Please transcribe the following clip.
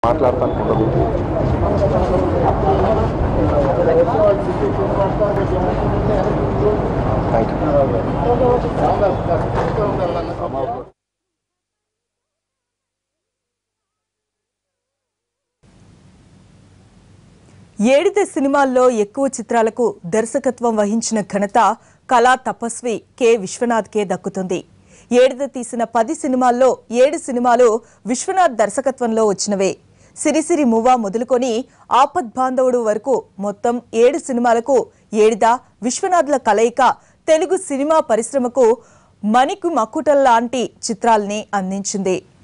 మాట్లాడతాను ఉండదు thank you Edida సినిమాల్లో ఎక్కువ చిత్రాలకు దర్శకత్వం వహించిన ఘనత కళా తపస్వి కె విశ్వనాథ్కే దక్కుతుంది ఏడిద తీసిన పది సినిమాల్లో ఏడు సినిమాలు విశ్వనాథ్ దర్శకత్వంలో వచ్చినవే సిరిసిరి మువ్వ మొదలుకొని ఆపద్ బాంధవుడు వరకు మొత్తం ఏడు సినిమాలకు ఏడిద విశ్వనాథ్ల కలయిక తెలుగు సినిమా పరిశ్రమకు మణికు మకుటల్ లాంటి చిత్రాల్ని అందించింది